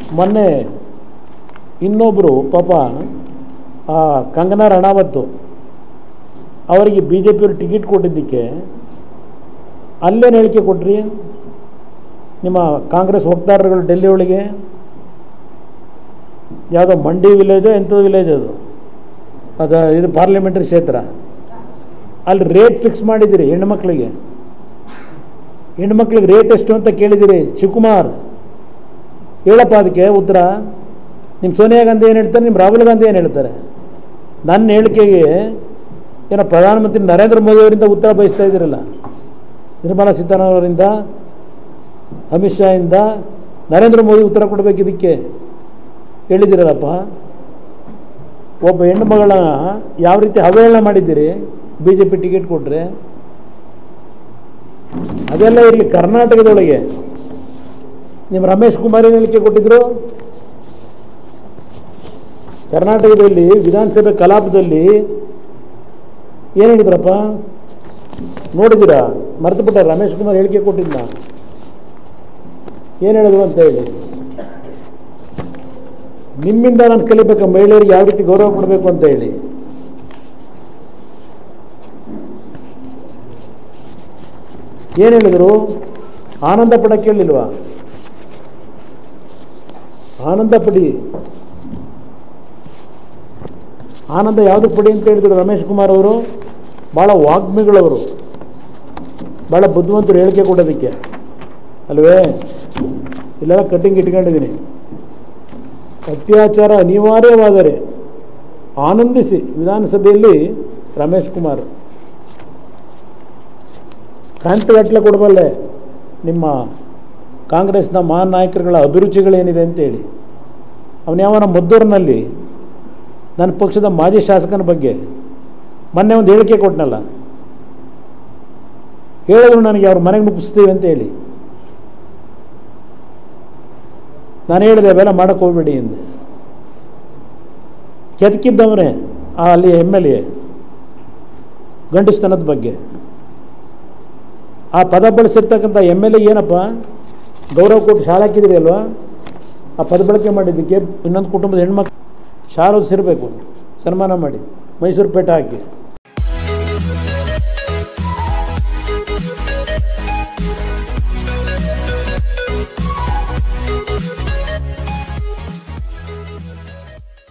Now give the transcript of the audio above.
ಮೊನ್ನೆ ಇನ್ನೊಬ್ಬರು ಪಾಪ ಆ ಕಂಗನಾ ರಣಾವತ್ತು ಅವರಿಗೆ ಬಿ ಜೆ ಪಿಯವರು ಟಿಕೆಟ್ ಕೊಟ್ಟಿದ್ದಕ್ಕೆ ಅಲ್ಲೇನು ಹೇಳಿಕೆ ಕೊಟ್ರಿ ನಿಮ್ಮ ಕಾಂಗ್ರೆಸ್ ವಕ್ತಾರರುಗಳು ಡೆಲ್ಲಿ ಒಳಗೆ ಯಾವುದೋ ಮಂಡಿ ವಿಲೇಜೋ ಎಂಥದ್ದು ವಿಲೇಜ್ ಅದು ಅದು ಇದು ಪಾರ್ಲಿಮೆಂಟರಿ ಕ್ಷೇತ್ರ ಅಲ್ಲಿ ರೇಟ್ ಫಿಕ್ಸ್ ಮಾಡಿದ್ದೀರಿ ಹೆಣ್ಮಕ್ಳಿಗೆ ಹೆಣ್ಮಕ್ಳಿಗೆ ರೇಟ್ ಎಷ್ಟು ಅಂತ ಕೇಳಿದ್ದೀರಿ ಶಿವಕುಮಾರ್ ಹೇಳಪ್ಪ ಅದಕ್ಕೆ ಉತ್ತರ ನಿಮ್ಮ ಸೋನಿಯಾ ಗಾಂಧಿ ಏನು ಹೇಳ್ತಾರೆ ನಿಮ್ಮ ರಾಹುಲ್ ಗಾಂಧಿ ಏನು ಹೇಳ್ತಾರೆ ನನ್ನ ಹೇಳಿಕೆಗೆ ಏನೋ ಪ್ರಧಾನಮಂತ್ರಿ ನರೇಂದ್ರ ಮೋದಿ ಅವರಿಂದ ಉತ್ತರ ಬಯಸ್ತಾ ಇದ್ದೀರಲ್ಲ ನಿರ್ಮಲಾ ಸೀತಾರಾಮನ್ ಅವರಿಂದ ಅಮಿತ್ ಶಾ ಇಂದ ನರೇಂದ್ರ ಮೋದಿ ಉತ್ತರ ಕೊಡಬೇಕು ಇದಕ್ಕೆ ಹೇಳಿದ್ದೀರಲ್ಲಪ್ಪ ಒಬ್ಬ ಹೆಣ್ಣು ಮಗಳ ಯಾವ ರೀತಿ ಅವಹೇಳನ ಮಾಡಿದ್ದೀರಿ ಬಿ ಜೆ ಪಿ ಟಿಕೆಟ್ ಕೊಟ್ಟರೆ ಅದೆಲ್ಲ ಇರಲಿ ಕರ್ನಾಟಕದೊಳಗೆ ನಿಮ್ಮ ರಮೇಶ್ ಕುಮಾರ್ ಏನು ಹೇಳಿಕೆ ಕೊಟ್ಟಿದ್ರು ಕರ್ನಾಟಕದಲ್ಲಿ ವಿಧಾನಸಭೆ ಕಲಾಪದಲ್ಲಿ ಏನು ಹೇಳಿದ್ರಪ್ಪ ನೋಡಿದ್ದೀರಾ ಮರೆತು ಬಿಟ್ಟ ರಮೇಶ್ ಕುಮಾರ್ ಹೇಳಿಕೆ ಕೊಟ್ಟಿದ್ದ ಏನು ಹೇಳಿದ್ರು ಅಂತ ಹೇಳಿ ನಿಮ್ಮಿಂದ ನಾನು ಕಲಿಬೇಕು ಮಹಿಳೆಯರಿಗೆ ಯಾವ ರೀತಿ ಗೌರವ ಕೊಡಬೇಕು ಅಂತ ಹೇಳಿ ಏನು ಹೇಳಿದ್ರು ಆನಂದ ಪಡಕ್ಕೆ ಹೇಳಿಲ್ವಾ ಆನಂದ ಪಡಿ ಆನಂದ ಯಾವುದಕ್ಕೆ ಪಡಿ ಅಂತ ಹೇಳಿದ್ರು ರಮೇಶ್ ಕುಮಾರ್ ಅವರು ಭಾಳ ವಾಗ್ಮಿಗಳವರು ಭಾಳ ಬುದ್ಧಿವಂತರು ಹೇಳಿಕೆ ಕೊಡೋದಕ್ಕೆ ಅಲ್ವೇ ಇಲ್ಲೆಲ್ಲ ಕಟ್ಟಿಂಗ್ ಇಟ್ಕೊಂಡಿದ್ದೀನಿ ಅತ್ಯಾಚಾರ ಅನಿವಾರ್ಯವಾದರೆ ಆನಂದಿಸಿ ವಿಧಾನಸಭೆಯಲ್ಲಿ ರಮೇಶ್ ಕುಮಾರ್ ಕಾಂತಗಟ್ಟಲೆ ಕೊಡಬಲ್ಲೆ ನಿಮ್ಮ ಕಾಂಗ್ರೆಸ್ನ ಮಹಾನ್ ನಾಯಕರುಗಳ ಅಭಿರುಚಿಗಳೇನಿದೆ ಅಂತೇಳಿ ಅವನು ಯಾವನ ಮದ್ದೂರಿನಲ್ಲಿ ನನ್ನ ಪಕ್ಷದ ಮಾಜಿ ಶಾಸಕನ ಬಗ್ಗೆ ಮೊನ್ನೆ ಒಂದು ಹೇಳಿಕೆ ಕೊಟ್ಟನಲ್ಲ ಹೇಳಿದ್ರು ನನಗೆ ಅವ್ರ ಮನೆಗೆ ನುಗ್ಗಿಸ್ತೀವಿ ಅಂತ ಹೇಳಿ ನಾನು ಹೇಳಿದೆ ಅವೆಲ್ಲ ಮಾಡಕ್ಕೆ ಹೋಗ್ಬೇಡಿ ಎಂದೆ ಕೆದಕಿದ್ದವನೇ ಆ ಅಲ್ಲಿ ಎಮ್ ಎಲ್ ಎ ಗಂಡಸ್ತನದ ಬಗ್ಗೆ ಆ ಪದ ಬಳಸಿರ್ತಕ್ಕಂಥ ಎಮ್ ಎಲ್ ಎ ಏನಪ್ಪ ಗೌರವ ಕೊಟ್ಟು ಶಾಲೆ ಹಾಕಿದಿರಿ ಅಲ್ವಾ ಆ ಪದ ಬಳಕೆ ಮಾಡಿದ್ದಕ್ಕೆ ಇನ್ನೊಂದು ಕುಟುಂಬದ ಹೆಣ್ಮಕ್ಳು ಶಾಲೆ ಓದಿಸಿರ್ಬೇಕು ಸನ್ಮಾನ ಮಾಡಿ ಮೈಸೂರು ಪೇಟ ಹಾಕಿ